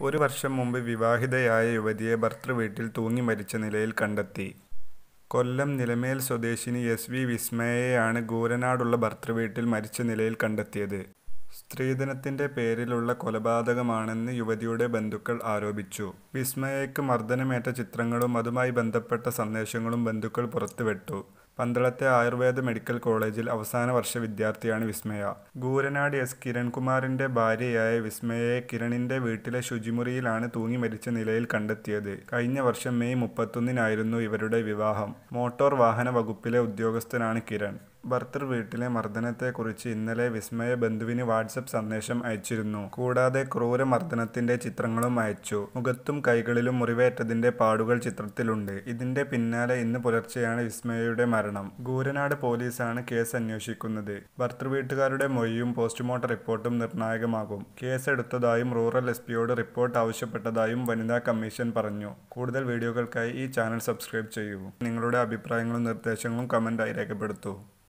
ഒരു വർഷം മുമ്പ് വിവാഹിതയായ യുവതിയെ ഭർതൃവീട്ടിൽ തൂങ്ങി മരിച്ച നിലയിൽ കണ്ടെത്തി. കൊല്ലം നിലമേൽ സ്വദേശിനി എസ്. വി. വിസ്മയയെയാണ് ഗൂരനാടുള്ള ഭർതൃവീട്ടിൽ മരിച്ച നിലയിൽ കണ്ടെത്തിയത്. സ്ത്രീധനത്തിന്റെ പേരിലുള്ള കൊലപാതകമാണെന്ന് യുവതിയുടെ ബന്ധുക്കൾ ആരോപിച്ചു. വിസ്മയയ്ക്ക് മർദ്ദനമേറ്റ ചിത്രങ്ങളും അതുമായി ബന്ധപ്പെട്ട സന്ദേശങ്ങളും ബന്ധുക്കൾ പുറത്തുവിട്ടു. പന്തളത്തെ ആയുർവേദ മെഡിക്കൽ കോളേജിൽ അവസാന വർഷ വിദ്യാർത്ഥിയാണ് വിസ്മയ. ഗൂരനാട് എസ്. കിരൺകുമാറിന്റെ ഭാര്യയായ വിസ്മയയെ കിരണിന്റെ വീട്ടിലെ ശുചിമുറിയിലാണ് തൂങ്ങി മരിച്ച നിലയിൽ കണ്ടെത്തിയത്. കഴിഞ്ഞ വർഷം മെയ് മുപ്പത്തൊന്നിനായിരുന്നു ഇവരുടെ വിവാഹം. മോട്ടോർ വാഹന വകുപ്പിലെ ഉദ്യോഗസ്ഥനാണ് കിരൺ. ഭർതൃവീട്ടിലെ മർദ്ദനത്തെക്കുറിച്ച് ഇന്നലെ വിസ്മയ ബന്ധുവിന് വാട്സ്ആപ്പ് സന്ദേശം അയച്ചിരുന്നു. കൂടാതെ ക്രൂരമർദ്ദനത്തിന്റെ ചിത്രങ്ങളും അയച്ചു. മുഖത്തും കൈകളിലും മുറിവേറ്റതിന്റെ പാടുകൾ ചിത്രത്തിലുണ്ട്. ഇതിന്റെ പിന്നാലെ ഇന്ന് പുലർച്ചെയാണ് വിസ്മയയുടെ മരണം. ഗൂരനാട് പോലീസാണ് കേസ് അന്വേഷിക്കുന്നത്. ഭർതൃവീട്ടുകാരുടെ മൊഴിയും പോസ്റ്റ്മോർട്ടം റിപ്പോർട്ടും നിർണായകമാകും. കേസെടുത്തതായും റൂറൽ എസ്പിയോട് റിപ്പോർട്ട് ആവശ്യപ്പെട്ടതായും വനിതാ കമ്മീഷൻ പറഞ്ഞു. കൂടുതൽ വീഡിയോകൾക്കായി ഈ ചാനൽ സബ്സ്ക്രൈബ് ചെയ്യൂ. നിങ്ങളുടെ അഭിപ്രായങ്ങളും നിർദ്ദേശങ്ങളും കമന്റായി രേഖപ്പെടുത്തൂ.